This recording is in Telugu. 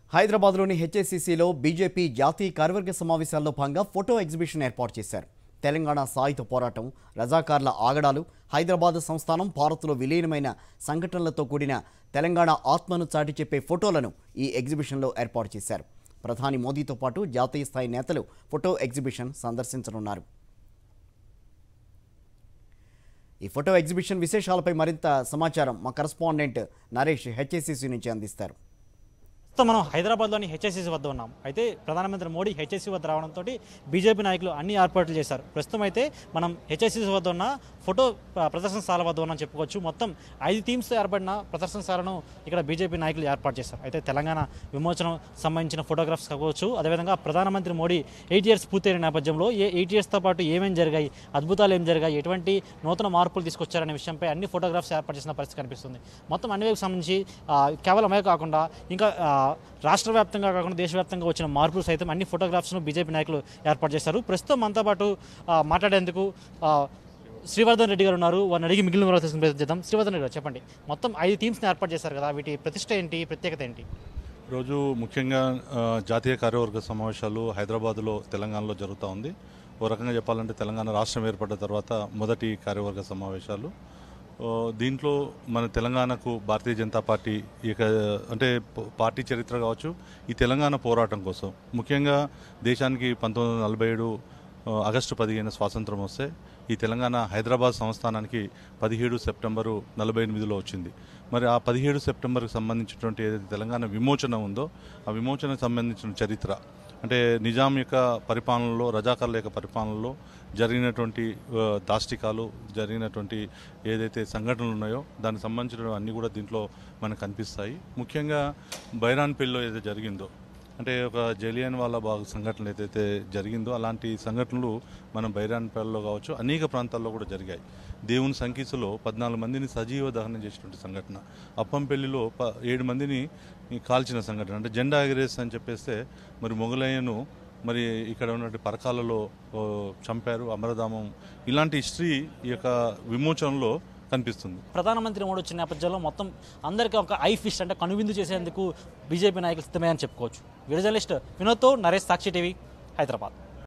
హైదరాబాద్లోని హెచ్ఎస్సీసీలో బీజేపీ జాతీయ కార్యవర్గ సమావేశాల్లో భాగంగా ఫోటో ఎగ్జిబిషన్ ఏర్పాటు చేశారు తెలంగాణ సాయుధ పోరాటం రజాకార్ల ఆగడాలు హైదరాబాద్ సంస్థానం భారత్లో విలీనమైన సంఘటనలతో కూడిన తెలంగాణ ఆత్మను చాటి చెప్పే ఫోటోలను ఈ ఎగ్జిబిషన్లో ఏర్పాటు చేశారు ప్రధాని మోదీతో పాటు జాతీయ స్థాయి నేతలు ఫోటో ఎగ్జిబిషన్ సందర్శించనున్నారు ఈ ఫోటో ఎగ్జిబిషన్ విశేషాలపై మరింత సమాచారం మా కరస్పాండెంట్ నరేష్ హెచ్ఎస్సీసీ నుంచి అందిస్తారు ప్రస్తుతం మనం హైదరాబాద్లోని హెచ్ఎస్సీ వద్ద ఉన్నాం అయితే ప్రధానమంత్రి మోడీ హెచ్ఎస్సీ వద్ద రావడంతో బీజేపీ నాయకులు అన్ని ఏర్పాట్లు చేశారు ప్రస్తుతం అయితే మనం హెచ్ఎస్సీ వద్ద ఉన్న ఫోటో ప్ర- ప్రదర్శనశాల వద్ద ఉన్నాం చెప్పుకోవచ్చు మొత్తం ఐదు టీమ్స్తో ఏర్పడిన ప్రదర్శనశాలను ఇక్కడ బీజేపీ నాయకులు ఏర్పాటు చేశారు అయితే తెలంగాణ విమోచనం సంబంధించిన ఫోటోగ్రాఫ్స్ కావచ్చు అదేవిధంగా ప్రధానమంత్రి మోడీ ఎయిట్ ఇయర్స్ పూర్తయిన నేపథ్యంలో ఏ ఎయిట్ ఇయర్స్తో పాటు ఏమేం జరిగాయి అద్భుతాలు ఏం జరిగాయి ఎటువంటి నూతన మార్పులు తీసుకొచ్చారనే విషయంపై అన్ని ఫోటోగ్రాఫ్స్ ఏర్పాటు చేసిన పరిస్థితి కనిపిస్తుంది మొత్తం అన్ని వైపు సంబంధించి ఆ, కేవలం అవే కాకుండా ఇంకా ఆ, రాష్ట్ర వ్యాప్తంగా కాకుండా దేశవ్యాప్తంగా వచ్చిన మార్పులు సైతం అన్ని ఫోటోగ్రాఫ్స్ను బీజేపీ నాయకులు ఏర్పాటు చేశారు ప్రస్తుతం మనతో పాటు ఆ, మాట్లాడేందుకు ఆ, శ్రీవర్ధన్ రెడ్డి గారు ఉన్నారు వారిని అడిగి మిగిలిన వివరాలు తెలుసుకునే ప్రయత్నం చేద్దాం శ్రీవర్ధన్ రెడ్డి గారు చెప్పండి మొత్తం ఐదు టీమ్స్ని ఏర్పాటు చేశారు కదా వీటి ప్రతిష్ట ఏంటి ప్రత్యేకత ఏంటి రోజు ముఖ్యంగా ఆ, జాతీయ కార్యవర్గ సమావేశాలు హైదరాబాద్లో తెలంగాణలో జరుగుతూ ఉంది ఓ రకంగా చెప్పాలంటే తెలంగాణ రాష్ట్రం ఏర్పడ్డ తర్వాత మొదటి కార్యవర్గ సమావేశాలు ఓ, దీంట్లో మన తెలంగాణకు భారతీయ జనతా పార్టీ ఇక అంటే ప- పార్టీ చరిత్ర కావచ్చు ఈ తెలంగాణ పోరాటం కోసం ముఖ్యంగా దేశానికి పంతొమ్మిది వందల నలభై ఏడు ఆ, ఆగస్టు పదిహేను స్వాతంత్రం వస్తే ఈ తెలంగాణ హైదరాబాద్ సంస్థానానికి పదిహేడు సెప్టెంబరు నలభై ఎనిమిదిలో వచ్చింది మరి ఆ పదిహేడు సెప్టెంబర్కి సంబంధించినటువంటి ఏదైతే తెలంగాణ విమోచన ఉందో ఆ విమోచనకు సంబంధించిన చరిత్ర అంటే నిజాం యొక్క పరిపాలనలో రజాకర్ల యొక్క పరిపాలనలో జరిగినటువంటి ఆ, దాష్టికాలు జరిగినటువంటి ఏదైతే సంఘటనలు ఉన్నాయో దానికి సంబంధించిన అన్నీ కూడా దీంట్లో మనకు కనిపిస్తాయి ముఖ్యంగా బైరాన్పల్లిలో ఏదైతే జరిగిందో అంటే ఒక జలియన్ వాళ్ళ బాగు సంఘటన ఏదైతే జరిగిందో అలాంటి సంఘటనలు మనం బైరాన్పల్లిలో కావచ్చు అనేక ప్రాంతాల్లో కూడా జరిగాయి దేవుని సంకీసులో పద్నాలుగు మందిని సజీవ దహనం చేసినటువంటి సంఘటన అప్పంపల్లిలో ప ఏడు మందిని కాల్చిన సంఘటన అంటే జెండా ఎగరేస్ అని చెప్పేస్తే మరి మొగలయ్యను మరి ఇక్కడ ఉన్నటువంటి పరకాలలో ఓ, చంపారు అమరధామం ఇలాంటి హిస్టరీ ఈ యొక్క విమోచనలో కనిపిస్తుంది ప్రధానమంత్రి మోడీ వచ్చిన నేపథ్యంలో మొత్తం అందరికీ ఒక ఐ ఫిష్ అంటే కనువిందు చేసేందుకు బీజేపీ నాయకులు సిద్ధమే అని చెప్పుకోవచ్చు వీడియో జర్నలిస్ట్ వినోద్తో నరేష్ సాక్షి టీవీ హైదరాబాద్